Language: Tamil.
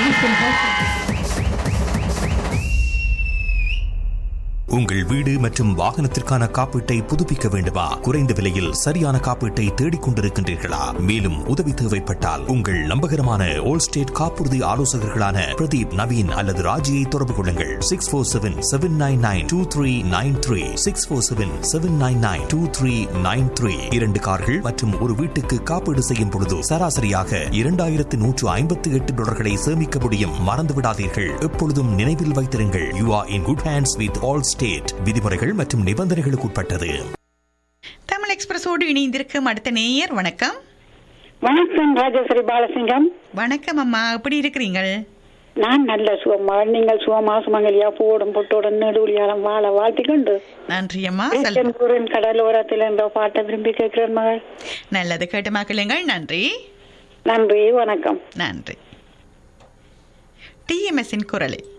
உங்கள் வீடு மற்றும் வாகனத்திற்கான காப்பீட்டை புதுப்பிக்க வேண்டுமா குறைந்த விலையில் சரியான காப்பீட்டை தேடிக் கொண்டிருக்கின்றீர்களா மேலும் உதவி தேவைப்பட்டால் உங்கள் நம்பகரமான ஓல் ஸ்டேட் காப்புறுதி ஆலோசகர்களான பிரதீப் நவீன் அல்லது ராஜியை தொடர்பு கொள்ளுங்கள் six four seven seven nine nine two three nine three six four seven seven nine nine two three nine three இரண்டு கார்கள் மற்றும் ஒரு வீட்டுக்கு காப்பீடு செய்யும் பொழுது சராசரியாக இரண்டாயிரத்து நூற்று ஐம்பத்தி எட்டு டாலர்களை சேமிக்க முடியும் மறந்து விடாதீர்கள் எப்பொழுதும் நினைவில் வைத்திருங்கள் you are in good hands with all state விதிமுறைகள் மற்றும் நிபந்தனைகளுக்கு உட்பட்டது தமிழ் எக்ஸ்பிரஸோடு இணைந்திருக்கும் அடுத்த நேயர் வணக்கம் வணக்கம் ராஜேஸ்வரி பாலசிங்கம் வணக்கம் அம்மா எப்படி இருக்கிறீங்கள் நான் நல்ல சுகமா நீங்கள் சுகமா சுமங்கலியா போடும் பொட்டோடும் நெடுவழியாலம் வாழ வாழ்த்திக்கொண்டு நன்றி அம்மா செல் திருச்செந்தூரின் கடலோரத்தில் என்ற பாட்டை விரும்பி கேட்கிறேன் மகள் நல்லது கேட்டு மக்களுங்கள் நன்றி நன்றி வணக்கம் நன்றி டிஎம்எஸ்ஸின் குரலில்